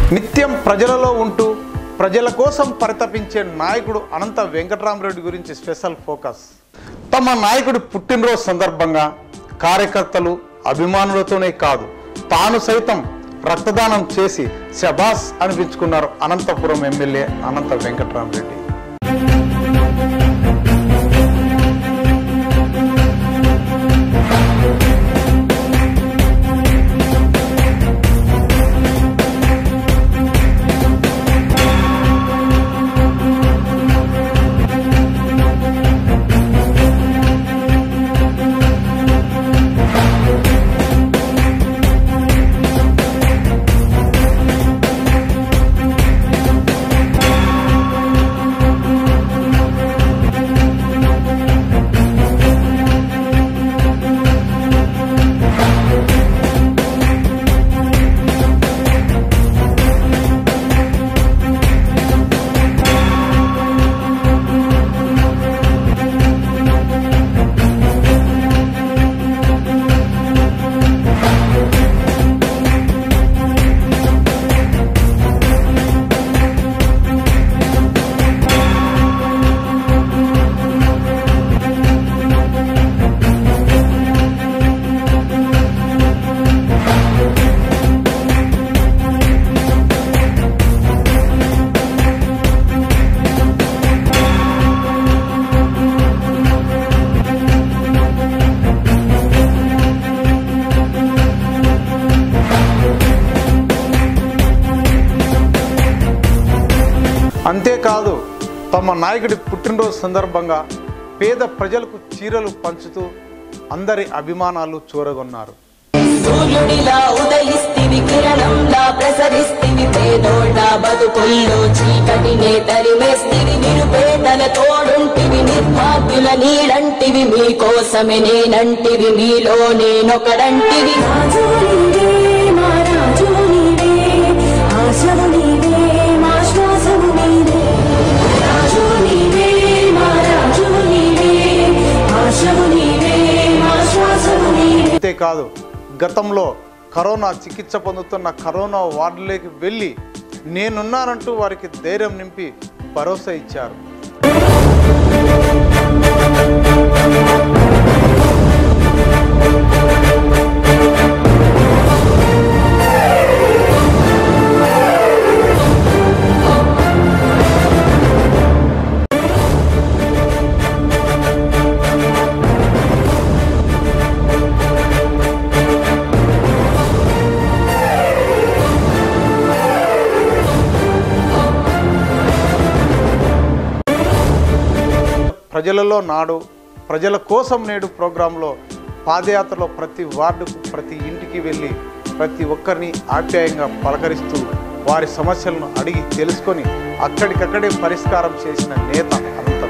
నిత్యం ప్రజలలో ఉంటూ ప్రజల కోసం పరితపించే నాయకుడు అనంత వెంకటరామరెడ్డి గురించి స్పెషల్ ఫోకస్ తమ నాయకుడి పుట్టినరోజు సందర్భంగా కార్యకర్తలు అభిమానులతోనే కాదు తాను సైతం రక్తదానం చేసి శబాస్ అనిపించుకున్నారు అనంతపురం ఎమ్మెల్యే అనంత వెంకటరామరెడ్డి అంతేకాదు తమ నాయకుడి పుట్టినరోజు సందర్భంగా పేద ప్రజలకు చీరలు పంచుతూ అందరి అభిమానాలు చూరగొన్నారు సూర్యుడిలా ఉదయిస్తివి కిరణంలా ప్రసరిస్తివి పేదోళ్ళ బతుకుల్లో చీకటినే తరిమేస్తివి నిరుపేదల తోడుంటివి నిర్భాగ్యుల నీడంటివి మీకోసమే నేనంటివి మీలో నేనొకడంటివి రాజువు నీవే మా రాజువు నీవే ఆశవు నీవే మా శ్వాసవు నీవే రాజువు నీవే మా రాజువు నీవే ఆశవు నీవే మా శ్వాసవు నీవే అంతేకాదు గతంలో కరోనా చికిత్స పొందుతున్న కరోనా వార్డులోకి వెళ్ళి నేనున్నానంటూ వారికి ధైర్యం నింపి భరోసా ఇచ్చారు ప్రజలలో నాడు ప్రజల కోసం నేడు ప్రోగ్రాంలో పాదయాత్రలో ప్రతి వార్డుకు ప్రతి ఇంటికి వెళ్ళి ప్రతి ఒక్కరిని ఆప్యాయంగా పలకరిస్తూ వారి సమస్యలను అడిగి తెలుసుకొని అక్కడికక్కడే పరిష్కారం చేసిన నేత అనంత